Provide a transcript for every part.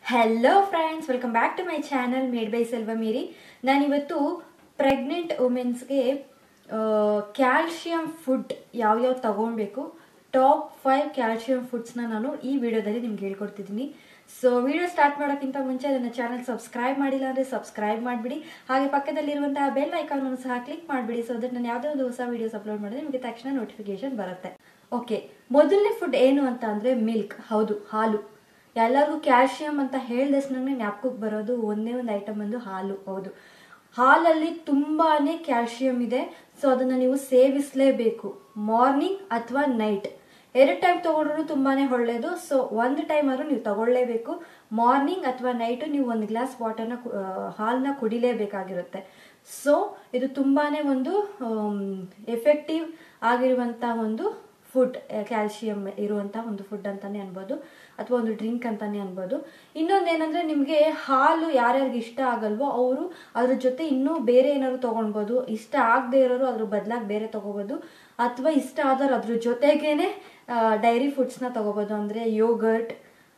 hello friends welcome back to my channel made by Selva Mary ನಾನಿವತ್ತು pregnant ವುಮೆನ್ಸ್ಗೆ calcium food ಯಾವ್ಯಾವ ತಗೊಳ್ಬೇಕು top five calcium ಫುಡ್ಸ್ನ ನಾನು ಈ ವಿಡಿಯೋದಲ್ಲಿ ನಿಮ್ಗೆ ಹೇಳ್ಕೊಡ್ತಿದ್ದೀನಿ ಸೊ ವಿಡಿಯೋ ಸ್ಟಾರ್ಟ್ ಮಾಡೋಕ್ಕಿಂತ ಮುಂಚೆ ನನ್ನ ಚಾನಲ್ ಸಬ್ಸ್ಕ್ರೈಬ್ ಮಾಡಿಲ್ಲ ಅಂದರೆ ಸಬ್ಸ್ಕ್ರೈಬ್ ಮಾಡಿಬಿಡಿ ಹಾಗೆ ಪಕ್ಕದಲ್ಲಿರುವಂತಹ ಬೆಲ್ ಐಕಾನ್ ಸಹ ಕ್ಲಿಕ್ ಮಾಡಿಬಿಡಿ ಸೊ ದಟ್ ನಾನು ಯಾವುದೇ ಒಂದು ಹೊಸ ವಿಡಿಯೋಸ್ ಅಪ್ಲೋಡ್ ಮಾಡಿದ್ರೆ ನಿಮಗೆ ತಕ್ಷಣ ನೋಟಿಫಿಕೇಶನ್ ಬರುತ್ತೆ ಓಕೆ ಮೊದಲನೇ ಫುಡ್ ಏನು ಅಂತ ಅಂದರೆ ಮಿಲ್ಕ್ ಹೌದು ಹಾಲು ಎಲ್ಲರಿಗೂ ಕ್ಯಾಲ್ಶಿಯಂ ಅಂತ ಹೇಳ್ದಷ್ಟೇ ಜ್ಞಾಪಕಕ್ಕೆ ಬರೋದು ಒಂದೇ ಒಂದು ಐಟಮ್ ಬಂದು ಹಾಲು ಹೌದು ಹಾಲಲ್ಲಿ ತುಂಬಾನೇ ಕ್ಯಾಲ್ಶಿಯಂ ಇದೆ ಸೊ ಅದನ್ನು ನೀವು ಸೇವಿಸಲೇಬೇಕು ಮಾರ್ನಿಂಗ್ ಅಥವಾ ನೈಟ್ ಎರಡು ಟೈಮ್ ತಗೊಂಡ್ರು ತುಂಬಾನೇ ಒಳ್ಳೆಯದು ಸೊ ಒಂದು ಟೈಮ್ ಆದ್ರೂ ನೀವು ತಗೊಳ್ಳೇಬೇಕು ಮಾರ್ನಿಂಗ್ ಅಥವಾ ನೈಟು ನೀವು ಒಂದು ಗ್ಲಾಸ್ ವಾಟರ್ನ ಹಾಲನ್ನ ಕುಡಿಲೇಬೇಕಾಗಿರುತ್ತೆ ಸೊ ಇದು ತುಂಬಾನೇ ಒಂದು ಎಫೆಕ್ಟಿವ್ ಆಗಿರುವಂಥ ಒಂದು ಫುಡ್ ಕ್ಯಾಲ್ಶಿಯಂ ಇರುವಂಥ ಒಂದು ಫುಡ್ ಅಂತಾನೆ ಅನ್ಬೋದು ಅಥವಾ ಒಂದು ಡ್ರಿಂಕ್ ಅಂತಾನೆ ಅನ್ಬೋದು ಇನ್ನೊಂದೇನಂದ್ರೆ ನಿಮಗೆ ಹಾಲು ಯಾರ್ಯಾರಿಗೆ ಇಷ್ಟ ಆಗಲ್ವೋ ಅವರು ಅದ್ರ ಜೊತೆ ಇನ್ನೂ ಬೇರೆ ಏನಾದ್ರು ತಗೊಳ್ಬೋದು ಇಷ್ಟ ಆಗದೆ ಇರೋರು ಅದ್ರ ಬದಲಾಗಿ ಬೇರೆ ತಗೋಬೋದು ಅಥವಾ ಇಷ್ಟ ಆದವ್ರು ಅದ್ರ ಜೊತೆಗೇನೆ ಡೈರಿ ಫುಡ್ಸ್ನ ತಗೋಬೋದು ಅಂದರೆ ಯೋಗರ್ಟ್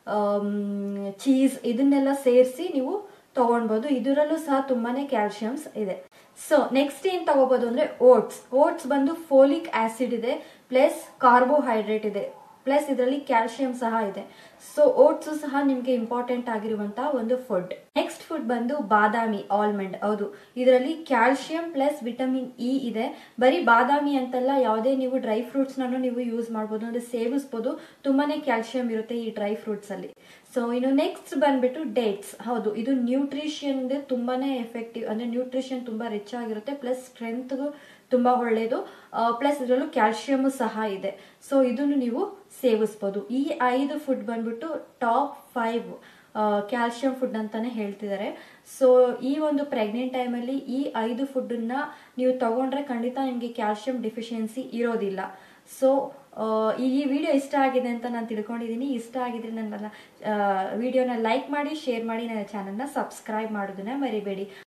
ಚೀಸ್ ಇದನ್ನೆಲ್ಲ ಸೇರಿಸಿ ನೀವು ತಗೊಳ್ಬೋದು ಇದರಲ್ಲೂ ಸಹ ತುಂಬಾನೇ ಕ್ಯಾಲ್ಶಿಯಮ್ಸ್ ಇದೆ ಸೊ ನೆಕ್ಸ್ಟ್ ಏನ್ ತಗೋಬಹುದು ಅಂದ್ರೆ ಓಟ್ಸ್ ಓಟ್ಸ್ ಬಂದು ಫೋಲಿಕ್ ಆಸಿಡ್ ಇದೆ ಪ್ಲಸ್ ಕಾರ್ಬೋಹೈಡ್ರೇಟ್ ಇದೆ ಪ್ಲಸ್ ಇದರಲ್ಲಿ ಕ್ಯಾಲ್ಶಿಯಂ ಸಹ ಇದೆ ಸೊ ಓಟ್ಸ್ ಸಹ ನಿಮ್ಗೆ ಇಂಪಾರ್ಟೆಂಟ್ ಆಗಿರುವಂತಹ ಒಂದು ಫುಡ್ ನೆಕ್ಸ್ಟ್ ಫುಡ್ ಬಂದು ಬಾದಾಮಿ ಆಲ್ಮಂಡ್ ಹೌದು ಇದರಲ್ಲಿ ಕ್ಯಾಲ್ಶಿಯಂ ಪ್ಲಸ್ ವಿಟಮಿನ್ ಇ ಇದೆ ಬರೀ ಬಾದಾಮಿ ಅಂತಲ್ಲ ಯಾವುದೇ ನೀವು ಡ್ರೈ ಫ್ರೂಟ್ಸ್ ನಾನು ನೀವು ಯೂಸ್ ಮಾಡ್ಬೋದು ಅಂದ್ರೆ ಸೇವಿಸ್ಬೋದು ತುಂಬಾನೇ ಕ್ಯಾಲ್ಶಿಯಂ ಇರುತ್ತೆ ಈ ಡ್ರೈ ಫ್ರೂಟ್ಸ್ ಅಲ್ಲಿ ಸೊ ಇನ್ನು ನೆಕ್ಸ್ಟ್ ಬಂದ್ಬಿಟ್ಟು ಡೇಟ್ಸ್ ಹೌದು ಇದು ನ್ಯೂಟ್ರಿಷನ್ ತುಂಬಾನೇ ಎಫೆಕ್ಟಿವ್ ಅಂದ್ರೆ ನ್ಯೂಟ್ರಿಷನ್ ತುಂಬಾ ರಿಚ್ ಆಗಿರುತ್ತೆ ಪ್ಲಸ್ ಸ್ಟ್ರೆಂತ್ ತುಂಬಾ ಒಳ್ಳೆಯದು ಪ್ಲಸ್ ಇದರಲ್ಲೂ ಕ್ಯಾಲ್ಶಿಯಮ್ ಸಹ ಇದೆ ಸೊ ಇದನ್ನು ನೀವು ಸೇವಿಸ್ಬೋದು ಈ ಐದು ಫುಡ್ ಬಂದ್ಬಿಟ್ಟು ಟಾಪ್ ಫೈವ್ ಕ್ಯಾಲ್ಶಿಯಂ ಫುಡ್ ಅಂತಾನೆ ಹೇಳ್ತಿದ್ದಾರೆ ಸೊ ಈ ಒಂದು ಪ್ರೆಗ್ನೆಂಟ್ ಟೈಮಲ್ಲಿ ಈ ಐದು ಫುಡ್ಡನ್ನ ನೀವು ತಗೊಂಡ್ರೆ ಖಂಡಿತ ನಿಮಗೆ ಕ್ಯಾಲ್ಶಿಯಂ ಡಿಫಿಷಿಯನ್ಸಿ ಇರೋದಿಲ್ಲ ಸೊ ಈ ವಿಡಿಯೋ ಇಷ್ಟ ಆಗಿದೆ ಅಂತ ನಾನು ತಿಳ್ಕೊಂಡಿದ್ದೀನಿ ಇಷ್ಟ ಆಗಿದ್ರೆ ನನ್ನ ವಿಡಿಯೋನ ಲೈಕ್ ಮಾಡಿ ಶೇರ್ ಮಾಡಿ ನನ್ನ ಚಾನಲ್ನ ಸಬ್ಸ್ಕ್ರೈಬ್ ಮಾಡೋದನ್ನ ಮರಿಬೇಡಿ